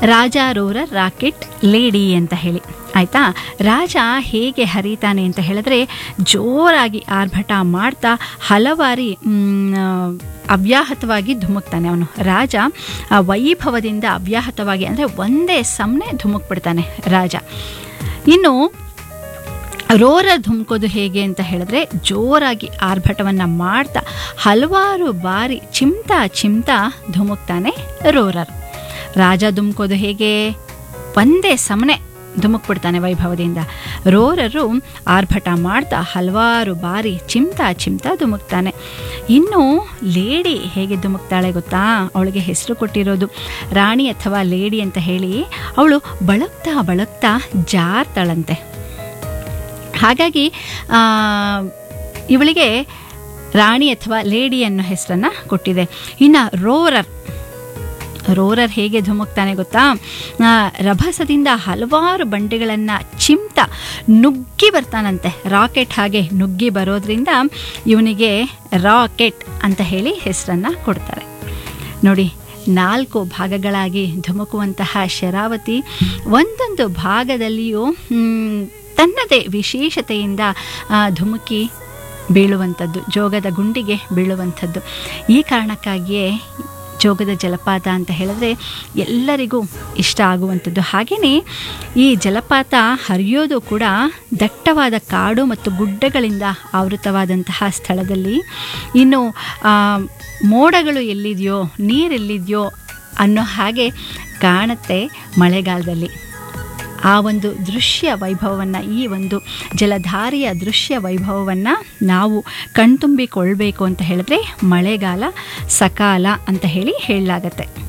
ರಾಜ Roarer rocket lady ಅಂತ ಹೇಳಿ ಆಯಿತಾ ರಾಜ ಹೇಗೆ ಹರಿತಾನೆ ಅಂತ ಹೇಳಿದ್ರೆ ಜೋರಾಗಿ ಆರ್ಭಟ ಮಾಡ್ತಾ ಹಲವಾರಿ ಮ್, ಅವ್ಯಾಹತವಾಗಿ ಧುಮುಕ್ತಾನೆ ಅವನು ರಾಜ ಆ ವೈಭವದಿಂದ ಅವ್ಯಾಹತವಾಗಿ ಅಂದರೆ ಒಂದೇ ಸಮನೆ ಧುಮುಕ್ಬಿಡ್ತಾನೆ ರಾಜ ಇನ್ನು ರೋರರ್ ಧುಮ್ಕೋದು ಹೇಗೆ ಅಂತ ಹೇಳಿದ್ರೆ ಜೋರಾಗಿ ಆರ್ಭಟವನ್ನು ಮಾಡ್ತಾ ಹಲವಾರು ಬಾರಿ ಚಿಮ್ತಾ ಚಿಮ್ತಾ ಧುಮುಕ್ತಾನೆ ರೋರರ್ ರಾಜ ಧುಮ್ಕೋದು ಹೇಗೆ ಒಂದೇ ಸಮನೆ ಧುಮುಕ್ಬಿಡ್ತಾನೆ ವೈಭವದಿಂದ ರೋರರು ಆರ್ಭಟ ಮಾಡ್ತಾ ಹಲವಾರು ಬಾರಿ ಚಿಮ್ತಾ ಚಿಮ್ತಾ ಧುಮುಕ್ತಾನೆ ಇನ್ನು ಲೇಡಿ ಹೇಗೆ ಧುಮುಕ್ತಾಳೆ ಗೊತ್ತಾ ಅವಳಿಗೆ ಹೆಸರು ಕೊಟ್ಟಿರೋದು ರಾಣಿ ಅಥವಾ ಲೇಡಿ ಅಂತ ಹೇಳಿ ಅವಳು ಬಳಕ್ತಾ ಬಳಕ್ತಾ ಜಾರ್ತಾಳಂತೆ ಹಾಗಾಗಿ ಆ, ಇವಳಿಗೆ ರಾಣಿ ಅಥವಾ ಲೇಡಿ ಅನ್ನೋ ಹೆಸರನ್ನು ಕೊಟ್ಟಿದೆ ಇನ್ನು ರೋರರ್ ರೋರರ್ ಹೇಗೆ ಧುಮುಕ್ತಾನೆ ಗೊತ್ತಾ ಆ, ರಭಸದಿಂದ ಹಲವಾರು ಬಂಡೆಗಳನ್ನು ಚಿಮ್ತ ನುಗ್ಗಿ ಬರ್ತಾನಂತೆ ರಾಕೆಟ್ ಹಾಗೆ ನುಗ್ಗಿ ಬರೋದ್ರಿಂದ ಇವನಿಗೆ ರಾಕೆಟ್ ಅಂತ ಹೇಳಿ ಹೆಸರನ್ನು ಕೊಡ್ತಾರೆ ನೋಡಿ ನಾಲ್ಕು ಭಾಗಗಳಾಗಿ ಧುಮುಕುವಂತಹ ಶರಾವತಿ ಒಂದೊಂದು ಭಾಗದಲ್ಲಿಯೂ ಮ್, ತನ್ನದೇ ವಿಶೇಷತೆಯಿಂದ ಆ, ಧುಮುಕಿ ಬೀಳುವಂಥದ್ದು ಜೋಗದ ಗುಂಡಿಗೆ ಬೀಳುವಂಥದ್ದು ಈ ಕಾರಣಕ್ಕಾಗಿಯೇ ಜೋಗದ ಜಲಪಾತ ಅಂತ ಹೇಳಿದ್ರೆ ಎಲ್ಲರಿಗೂ ಇಷ್ಟ ಆಗುವಂಥದ್ದು ಹಾಗೆಯೇ ಈ ಜಲಪಾತ ಹರಿಯೋದು ಕೂಡ ದಟ್ಟವಾದ ಕಾಡು ಮತ್ತು ಗುಡ್ಡಗಳಿಂದ ಆವೃತವಾದಂತಹ ಸ್ಥಳದಲ್ಲಿ ಇನ್ನು ಆ, ಮೋಡಗಳು ಎಲ್ಲಿದೆಯೋ ನೀರೆಲ್ಲಿದೆಯೋ ಅನ್ನೋ ಹಾಗೆ ಕಾಣುತ್ತೆ ಮಳೆಗಾಲದಲ್ಲಿ ಆ ಒಂದು ದೃಶ್ಯ ವೈಭವವನ್ನು ಈ ಒಂದು ಜಲಧಾರೆಯ ದೃಶ್ಯ ವೈಭವವನ್ನು ನಾವು ಕಣ್ತುಂಬಿಕೊಳ್ಬೇಕು ಅಂತ ಹೇಳಿದ್ರೆ ಮಳೆಗಾಲ ಸಕಾಲ ಅಂತ ಹೇಳಿ ಹೇಳಲಾಗತ್ತೆ